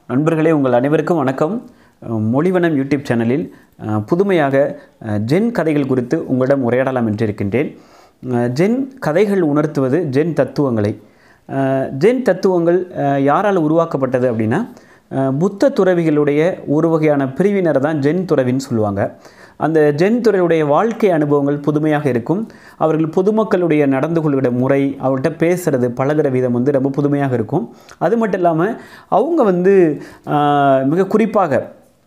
நண்பர்களே உங்கள் அனைவருக்கும் வணக்கம் அஹ் மொழிவனம் யூடியூப் சேனலில் அஹ், புதுமையாக அஹ், ஜென் கதைகள் குறித்து உங்களிடம் உரையாடலாம் என்று இருக்கின்றேன் அஹ், ஜென் கதைகள் உணர்த்துவது ஜென் தத்துவங்களை அஹ், ஜென் தத்துவங்கள் அஹ், யாரால் உருவாக்கப்பட்டது அப்படின்னா அஹ், புத்த துறவிகளுடைய ஒரு வகையான பிரிவினர் தான் ஜென் துறவின்னு சொல்லுவாங்க அந்த ஜென் துறையுடைய வாழ்க்கை அனுபவங்கள் புதுமையாக இருக்கும் அவர்கள் பொதுமக்களுடைய நடந்து கொள்கிற முறை அவர்கிட்ட பேசுகிறது பழகுற விதம் வந்து ரொம்ப புதுமையாக இருக்கும் அது மட்டும் இல்லாமல் அவங்க வந்து ஆஹ், மிக குறிப்பாக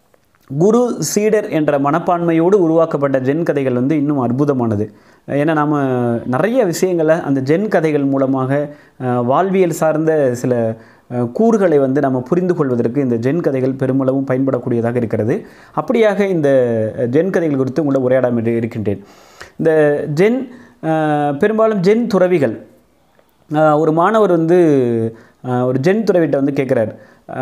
குரு சீடர் என்ற மனப்பான்மையோடு உருவாக்கப்பட்ட ஜென் கதைகள் வந்து இன்னும் அற்புதமானது ஏன்னா நாம் நிறைய விஷயங்களை அந்த ஜென் கதைகள் மூலமாக ஆஹ், வாழ்வியல் சார்ந்த சில ஆஹ், கூறுகளை வந்து நம்ம புரிந்து கொள்வதற்கு இந்த ஜென் கதைகள் பெருமளவும் பயன்படக்கூடியதாக இருக்கிறது அப்படியாக இந்த ஜென் கதைகள் குறித்து உங்களை உரையாடாம இரு- இருக்கின்றேன் இந்த ஜென் ஆஹ், பெரும்பாலும் ஜென் துறவிகள் ஆஹ் ஒரு மாணவர் வந்து ஆஹ் ஒரு ஜென் துறவிட்ட வந்து கேட்குறாரு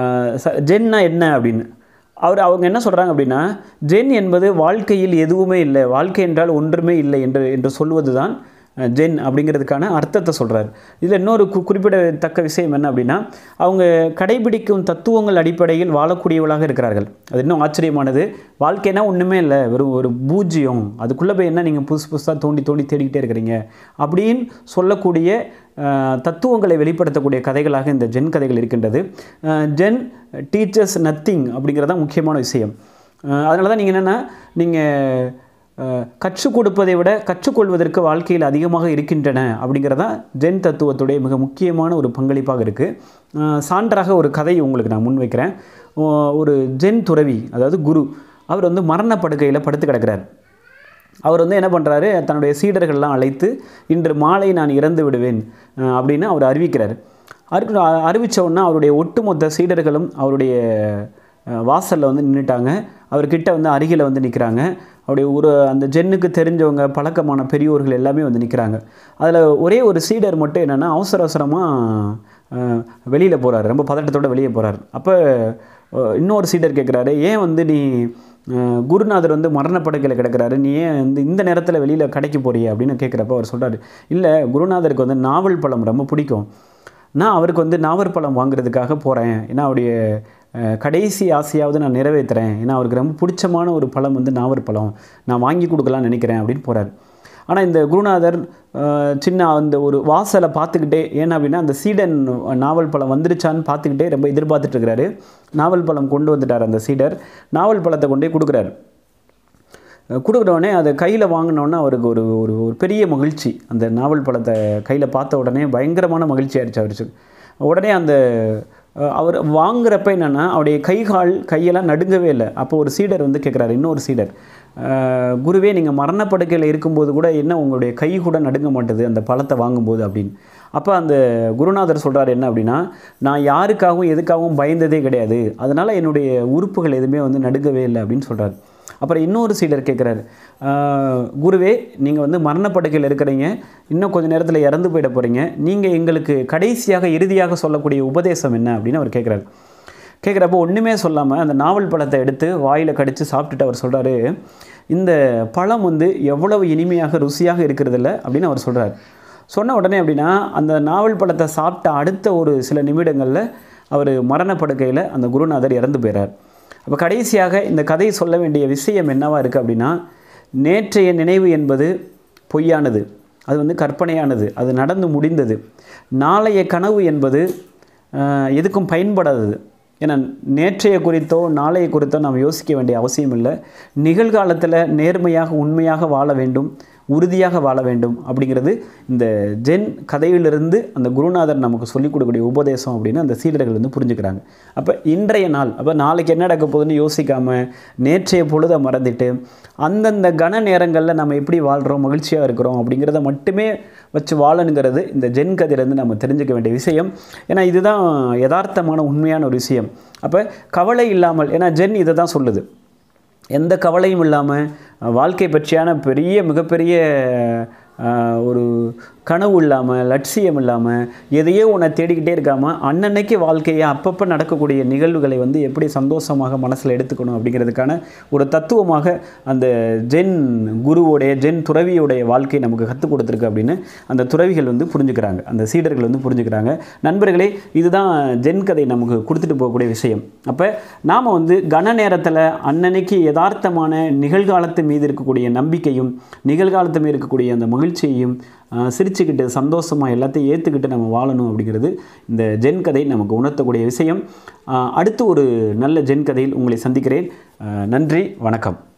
ஜென்னா என்ன அப்படின்னு அவர் அவங்க என்ன சொல்கிறாங்க அப்படின்னா ஜென் என்பது வாழ்க்கையில் எதுவுமே இல்லை வாழ்க்கை என்றால் ஒன்றுமே இல்லை என்று என்று சொல்வது தான் ஜென் அப்படிங்கிறதுக்கான அர்த்தத்தை சொல்கிறார் இதில் இன்னொரு கு குறிப்பிடத்தக்க விஷயம் என்ன அப்படின்னா அவங்க கடைபிடிக்கும் தத்துவங்கள் அடிப்படையில் வாழக்கூடியவர்களாக இருக்கிறார்கள் அது இன்னும் ஆச்சரியமானது வாழ்க்கைனா ஒன்றுமே இல்லை வெறும் ஒரு பூஜ்ஜியம் அதுக்குள்ளே போய் என்ன நீங்கள் புதுசு புதுசாக தோண்டி தோண்டி தேடிக்கிட்டே இருக்கிறீங்க அப்படின்னு சொல்லக்கூடிய அஹ், தத்துவங்களை வெளிப்படுத்தக்கூடிய கதைகளாக இந்த ஜென் கதைகள் இருக்கின்றது அஹ், ஜென் டீச்சர்ஸ் நத்திங் அப்படிங்கிறது தான் முக்கியமான விஷயம் அதனால தான் நீங்கள் என்னென்னா நீங்கள் கற்றுக் கொடுப்பதை விட கற்றுக்கொள்வதற்கு வாழ்க்கையில் அதிகமாக இருக்கின்றன அப்படிங்கிறதா ஜென் தத்துவத்துடைய மிக முக்கியமான ஒரு பங்களிப்பாக இருக்குது சான்றாக ஒரு கதை உங்களுக்கு நான் முன்வைக்கிறேன் அஹ், ஒரு ஜென் துறவி அதாவது குரு அவர் வந்து மரணப்படுக்கையில் படுத்து கிடக்கிறார் அவர் வந்து என்ன பண்ணுறாரு தன்னுடைய சீடர்கள்லாம் அழைத்து இன்று மாலை நான் இறந்து விடுவேன் அஹ், அப்படின்னு அவர் அறிவிக்கிறார் அறி அறிவித்த உடனே அவருடைய ஒட்டுமொத்த சீடர்களும் அவருடைய வாசலில் வந்து நின்றுட்டாங்க அவர்கிட்ட வந்து அருகில் வந்து நிற்கிறாங்க அவருடைய ஒரு அந்த ஜென்னுக்கு தெரிஞ்சவங்க பழக்கமான பெரியோர்கள் எல்லாமே வந்து நிற்கிறாங்க அதில் ஒரே ஒரு சீடர் மட்டும் என்னென்னா அவசர அவசரமாக வெளியில் போகிறார் ரொம்ப பதட்டத்தோடு வெளியே போகிறார் அப்போ அஹ், இன்னொரு சீடர் கேட்குறாரு ஏன் வந்து நீ அஹ், குருநாதர் வந்து மரணப்படுக்கையில் கிடக்கிறாரு நீ ஏன் வந்து இந்த நேரத்தில் வெளியில் கடைக்கு போறிய அப்படின்னு கேட்குறப்ப அவர் சொல்கிறாரு இல்லை குருநாதருக்கு வந்து நாவல் பழம் ரொம்ப பிடிக்கும் நான் அவருக்கு வந்து நாவற்பழம் வாங்குறதுக்காக போகிறேன் ஏன்னா அவருடைய அஹ், கடைசி ஆசையாவது நான் நிறைவேற்றுறேன் ஏன்னா அவருக்கு ரொம்ப பிடிச்சமான ஒரு பழம் வந்து நாவற்பழம் நான் வாங்கி கொடுக்கலாம்னு நினைக்கிறேன் அப்படின்னு போகிறார் ஆனால் இந்த குருநாதர் அஹ், சின்ன அந்த ஒரு வாசலை பார்த்துக்கிட்டே ஏன்னா அப்படின்னா அந்த சீடன் நாவல் பழம் வந்துருச்சான்னு பார்த்துக்கிட்டே ரொம்ப எதிர்பார்த்துட்டு இருக்கிறாரு நாவல் பழம் கொண்டு வந்துட்டார் அந்த சீடர் நாவல் பழத்தை கொண்டு போய் கொடுக்குறாரு கொடுக்குறவுடனே அதை கையில் வாங்கினோடனே அவருக்கு ஒரு ஒரு ஒரு பெரிய மகிழ்ச்சி அந்த நாவல் பழத்தை கையில் பார்த்த உடனே பயங்கரமான மகிழ்ச்சி ஆயிடுச்சு அவருக்கு உடனே அந்த அஹ், அவர் வாங்குறப்ப என்னென்னா அவருடைய கை கால் கையெல்லாம் நடுங்கவே இல்லை அப்போ ஒரு சீடர் வந்து கேட்குறாரு இன்னொரு சீடர் அஹ், குருவே நீங்கள் மரணப்படுக்கையில் இருக்கும்போது கூட என்ன உங்களுடைய கை கூட நடுங்க மாட்டுது அந்த பழத்தை வாங்கும்போது அப்படின்னு அப்போ அந்த குருநாதர் சொல்கிறார் என்ன அப்படின்னா நான் யாருக்காகவும் எதுக்காகவும் பயந்ததே கிடையாது அதனால் என்னுடைய உறுப்புகள் எதுவுமே வந்து நடுங்கவே இல்லை அப்படின்னு சொல்கிறார் அப்புறம் இன்னொரு சீடர் கேட்குறாரு குருவே நீங்கள் வந்து மரணப்படுக்கையில் இருக்கிறீங்க இன்னும் கொஞ்ச நேரத்தில் இறந்து போயிட போகிறீங்க நீங்கள் எங்களுக்கு கடைசியாக இறுதியாக சொல்லக்கூடிய உபதேசம் என்ன அப்படின்னு அவர் கேட்குறாரு கேட்குறப்போ ஒன்றுமே சொல்லாமல் அந்த நாவல் பழத்தை எடுத்து வாயில் கடித்து சாப்பிட்டுட்டு அவர் சொல்கிறாரு இந்த பழம் வந்து எவ்வளவு இனிமையாக ருசியாக இருக்கிறதில்ல அப்படின்னு அவர் சொல்கிறார் சொன்ன உடனே அப்படின்னா அந்த நாவல் பழத்தை சாப்பிட்ட அடுத்த ஒரு சில நிமிடங்களில் அவர் மரணப்படுக்கையில் அந்த குருநாதர் இறந்து போயிறார் அப்போ கடைசியாக இந்த கதை சொல்ல வேண்டிய விஷயம் என்னவா இருக்குது அப்படின்னா நேற்றைய நினைவு என்பது பொய்யானது அது வந்து கற்பனையானது அது நடந்து முடிந்தது நாளைய கனவு என்பது ஆஹ், எதுக்கும் பயன்படாதது ஏன்னா நேற்றைய குறித்தோ நாளைய குறித்தோ நாம் யோசிக்க வேண்டிய அவசியம் இல்லை நிகழ்காலத்தில் நேர்மையாக உண்மையாக வாழ வேண்டும் உறுதியாக வாழ வேண்டும் அப்படிங்கிறது இந்த ஜென் கதையிலிருந்து அந்த குருநாதர் நமக்கு சொல்லிக் கொடுக்கக்கூடிய உபதேசம் அப்படின்னு அந்த சீடர்கள் வந்து புரிஞ்சுக்கிறாங்க அப்போ இன்றைய நாள் அப்போ நாளைக்கு என்ன நடக்க போகுதுன்னு யோசிக்காமல் நேற்றைய பொழுதை மறந்துட்டு அந்தந்த கன நேரங்களில் நம்ம எப்படி வாழ்கிறோம் மகிழ்ச்சியாக இருக்கிறோம் அப்படிங்கிறத மட்டுமே வச்சு வாழணுங்கிறது இந்த ஜென் கதையிலேருந்து நம்ம தெரிஞ்சுக்க வேண்டிய விஷயம் ஏன்னா இதுதான் யதார்த்தமான உண்மையான ஒரு விஷயம் அப்போ கவலை இல்லாமல் ஏன்னா ஜென் இதை தான் சொல்லுது எந்த கவலையும் இல்லாமல் வாழ்க்கை பற்றியான பெரிய மிகப்பெரிய அஹ், ஒரு கனவு இல்லாமல் லட்சியம் இல்லாமல் எதையோ ஒன்றை தேடிக்கிட்டே இருக்காமல் அன்னன்னைக்கு வாழ்க்கையை அப்பப்போ நடக்கக்கூடிய நிகழ்வுகளை வந்து எப்படி சந்தோஷமாக மனசில் எடுத்துக்கணும் அப்படிங்கிறதுக்கான ஒரு தத்துவமாக அந்த ஜென் குருவோடைய ஜென் துறவியோடைய வாழ்க்கை நமக்கு கற்றுக் கொடுத்துருக்கு அப்படின்னு அந்த துறவிகள் வந்து புரிஞ்சுக்கிறாங்க அந்த சீடர்கள் வந்து புரிஞ்சுக்கிறாங்க நண்பர்களே இதுதான் ஜென் கதை நமக்கு கொடுத்துட்டு போகக்கூடிய விஷயம் அப்போ நாம் வந்து கன நேரத்தில் அன்னன்னைக்கு யதார்த்தமான நிகழ்காலத்து மீது இருக்கக்கூடிய நம்பிக்கையும் நிகழ்காலத்து மீது இருக்கக்கூடிய அந்த மகிழ்ச்சியையும் ஆஹ், சிரிச்சுக்கிட்டு சந்தோஷமாக எல்லாத்தையும் ஏற்றுக்கிட்டு நம்ம வாழணும் அப்படிங்கிறது இந்த ஜென் கதை நமக்கு உணர்த்தக்கூடிய விஷயம் ஆஹ், அடுத்து ஒரு நல்ல ஜென் கதையில் உங்களை சந்திக்கிறேன் ஆஹ், நன்றி வணக்கம்